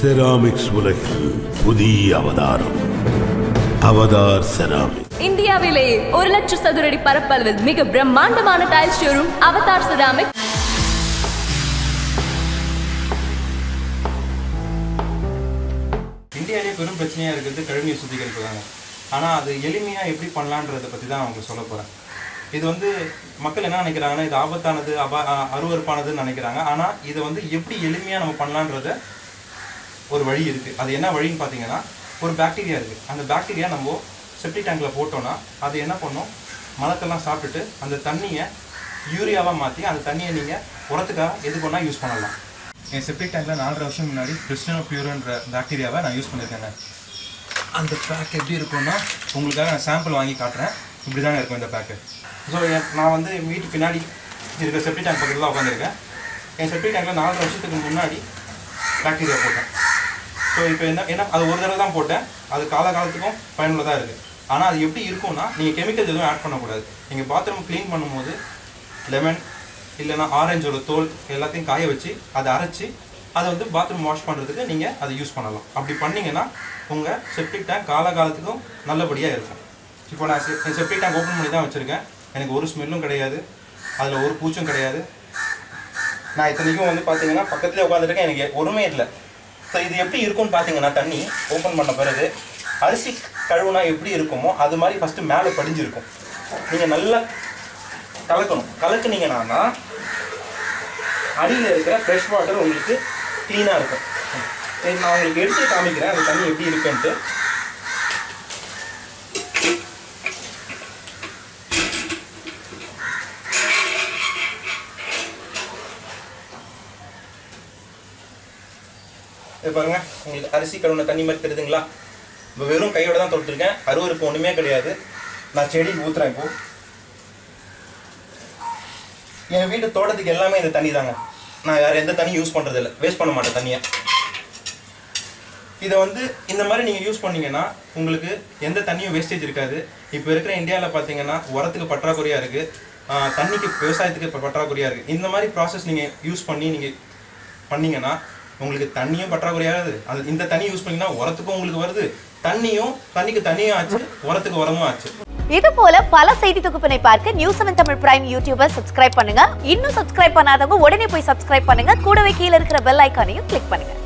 ceramics உலகில் புதிய அவதாரம் அவதார் செராமிக் இந்தியாவிலேயே ஒரு லட்சம் சதுரடி பரப்பளவில் மிக பிரம்மாண்டமான டைல் ஷோரூம் அவதார் செராமிக் இந்தியாவிலே பெரும் பிரச்சனையாக இருக்கிறது கழிவுநீர் சுத்திகரிப்பு தாங்க ஆனால் அது எளிமையாக எப்படி பண்ணலான்றதை பற்றி தான் அவங்க சொல்ல போகிறேன் இது வந்து மக்கள் என்ன நினைக்கிறாங்கன்னா இது ஆபத்தானது அபா அ- அருவருப்பானதுன்னு நினைக்கிறாங்க ஆனால் இதை வந்து எப்படி எளிமையாக நம்ம பண்ணலான்றத ஒரு வழி இருக்குது அது என்ன வழின்னு பார்த்தீங்கன்னா ஒரு பாக்டீரியா இருக்குது அந்த பாக்டீரியா நம்ம செப்டி டேங்கில் போட்டோன்னா அது என்ன பண்ணும் மலத்தெல்லாம் சாப்பிட்டுட்டு அந்த தண்ணியை யூரியாவாக மாற்றி அந்த தண்ணியை நீங்கள் உரத்துக்காக எது பண்ணால் யூஸ் பண்ணலாம் என் செப்டிக் டேங்கில் நாலரை வருஷம் முன்னாடி கிறிஸ்டினோ பியூரோன்ற பாக்டீரியாவை நான் யூஸ் பண்ணியிருக்கேங்க அந்த பேக் எப்படி இருக்கும்னா உங்களுக்காக நான் சாம்பிள் வாங்கி காட்டுறேன் இப்படி தாங்க இருக்கும் இந்த பேக்கு ஸோ நான் வந்து என் வீட்டு பின்னாடி இருக்கிற செப்டி டேங்க் பக்கத்தில் தான் உட்காந்துருக்கேன் என் செப்டி டேங்கில் நாலரை வருஷத்துக்கு முன்னாடி பாக்டீரியா போட்டேன் ஸோ இப்போ என்ன என்ன அது ஒரு தடவை தான் போட்டேன் அது காலகாலத்துக்கும் பயனுள்ளதாக இருக்குது ஆனால் அது எப்படி இருக்கும்னா நீங்கள் கெமிக்கல்ஸ் எதுவும் ஆட் பண்ணக்கூடாது நீங்கள் பாத்ரூம் க்ளீன் பண்ணும்போது லெமன் இல்லைன்னா ஆரஞ்சோட தோல் எல்லாத்தையும் காய வச்சு அதை அரைச்சி அதை வந்து பாத்ரூம் வாஷ் பண்ணுறதுக்கு நீங்கள் அதை யூஸ் பண்ணலாம் அப்படி பண்ணீங்கன்னா உங்கள் செப்டிக் டேங்க் காலகாலத்துக்கும் நல்லபடியாக இருக்கும் இப்போ நான் செ- என் செப்டிக் டேங்க் ஓப்பன் பண்ணி தான் வச்சுருக்கேன் எனக்கு ஒரு ஸ்மெல்லும் கிடையாது அதில் ஒரு பூச்சும் கிடையாது நான் இத்தனைக்கும் வந்து பார்த்தீங்கன்னா பக்கத்துலேயே உட்காந்துருக்கேன் எனக்கு ஒருமே இல்லை ஸோ இது எப்படி இருக்கும்னு பார்த்தீங்கன்னா தண்ணி ஓப்பன் பண்ண பிறகு அரிசி கழுவுனா எப்படி இருக்குமோ அது மாதிரி ஃபஸ்ட்டு மேலே படிஞ்சிருக்கும் நீங்கள் நல்லா கலக்கணும் கலக்குனீங்கன்னா அடியில் இருக்கிற ஃப்ரெஷ் வாட்டர் உங்களுக்கு க்ளீனாக இருக்கும் சரி, நான் உங்களுக்கு எடுத்து காமிக்கிறேன் அந்த தண்ணி எப்படி இருக்குன்ட்டு இது பாருங்க உங்களுக்கு அரிசி கழுவுன தண்ணி மாதிரி தெரியுதுங்களா இப்போ வெறும் கையோட தான் தொட்டிருக்கேன் அருவருப்பு ஒன்றுமே கிடையாது நான் செடிக்கு ஊற்றுறேன் இப்போ என் வீட்டு தோட்டத்துக்கு எல்லாமே இந்த தண்ணி தாங்க நான் வேறு எந்த தண்ணியும் யூஸ் பண்ணுறது இல்லை வேஸ்ட் பண்ண மாட்டேன் தண்ணியை இதை வந்து இந்த மாதிரி நீங்கள் யூஸ் பண்ணீங்கன்னா உங்களுக்கு எந்த தண்ணியும் வேஸ்டேஜ் இருக்காது இப்போ இருக்கிற இந்தியாவில் பார்த்தீங்கன்னா உரத்துக்கு பற்றாக்குறையாக இருக்குது தண்ணிக்கு விவசாயத்துக்கு இப்போ பற்றாக்குறையாக இருக்குது இந்த மாதிரி ப்ராசஸ் நீங்கள் யூஸ் பண்ணி நீங்கள் பண்ணீங்கன்னா உங்களுக்கு தண்ணியும் பற்றாக்குறையாகுது அது இந்த தண்ணி யூஸ் பண்ணீங்கன்னா உரத்துக்கும் உங்களுக்கு வருது தண்ணியும் தண்ணிக்கு தண்ணியும் ஆச்சு உரத்துக்கு உரமும் ஆச்சு இது போல பல செய்தி தொகுப்பினை பார்க்க நியூஸ் செவன் தமிழ் பிரைம் யூடியூபர் சப்ஸ்கிரைப் பண்ணுங்க இன்னும் சப்ஸ்கிரைப் பண்ணாதவங்க உடனே போய் சப்ஸ்கிரைப் பண்ணுங்க கூடவே கீழே இருக்கிற பெல் ஐக்கானையும் கிளிக் பண்ணுங்க